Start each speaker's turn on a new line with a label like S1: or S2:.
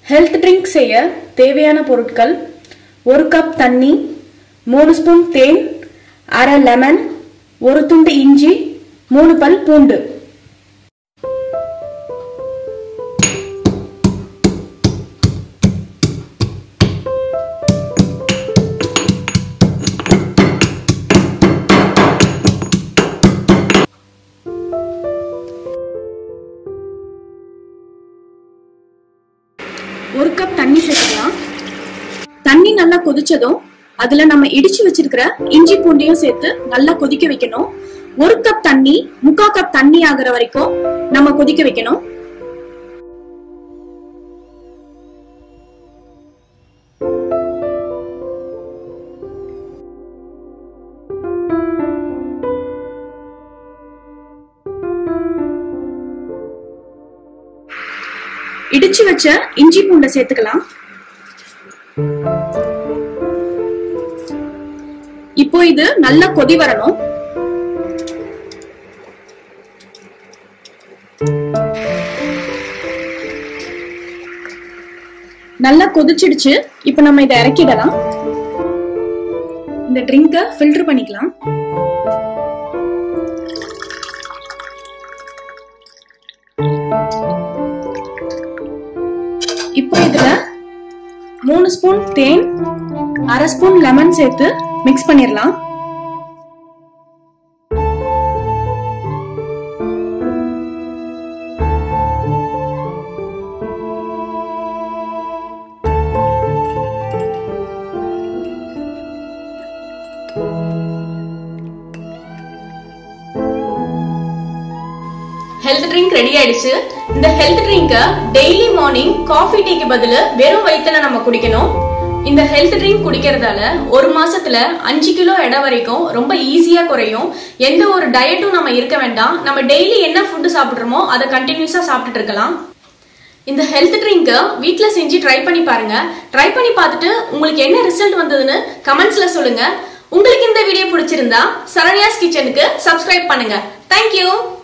S1: health drink செய்ய தேவையான பொருட்கள் ஒரு கப் தண்ணி மூணு ஸ்பூன் தேன் அரை லெமன் ஒரு துண்டு இஞ்சி மூணு பல் பூண்டு ஒரு கப் தண்ணி சேர்த்துக்கலாம் தண்ணி நல்லா கொதிச்சதும் அதுல நம்ம இடிச்சு வச்சிருக்கிற இஞ்சி பூண்டையும் சேர்த்து நல்லா கொதிக்க வைக்கணும் ஒரு கப் தண்ணி முக்கா கப் தண்ணி ஆகுற வரைக்கும் நம்ம கொதிக்க வைக்கணும் இடிச்சு வச்ச இஞ்சி பூண்டை சேர்த்துக்கலாம் இப்போ இது நல்லா கொதி வரணும் நல்லா கொதிச்சிடுச்சு இப்போ நம்ம இதை இறக்கிடலாம் இந்த ட்ரிங்கை ஃபில்டர் பண்ணிக்கலாம் இப்போ இதுல மூணு ஸ்பூன் தேன் அரை ஸ்பூன் லெமன் சேர்த்து மிக்ஸ் பண்ணிடலாம்
S2: ஹெல்த் ட்ரிங்க் ரெடி ஆயிடுச்சு இந்த ஹெல்த் ட்ரிங்கை டெய்லி மார்னிங் காஃபி டீக்கு பதிலு வெறும் வயிற்றுல நம்ம குடிக்கணும் இந்த ஹெல்த் ட்ரிங்க் குடிக்கிறதால ஒரு மாசத்துல அஞ்சு கிலோ எடை வரைக்கும் ரொம்ப ஈஸியா குறையும் எந்த ஒரு டயட்டும் நம்ம இருக்க வேண்டாம் நம்ம டெய்லி என்ன ஃபுட்டு சாப்பிட்றோமோ அதை கண்டினியூஸா சாப்பிட்டுட்டு இருக்கலாம் இந்த ஹெல்த் ட்ரிங்கை வீட்டில் செஞ்சு ட்ரை பண்ணி பாருங்க ட்ரை பண்ணி பார்த்துட்டு உங்களுக்கு என்ன ரிசல்ட் வந்ததுன்னு கமெண்ட்ஸ்ல சொல்லுங்க உங்களுக்கு இந்த வீடியோ பிடிச்சிருந்தா சரண்யாஸ் கிச்சனுக்கு சப்ஸ்கிரைப் பண்ணுங்க தேங்க்யூ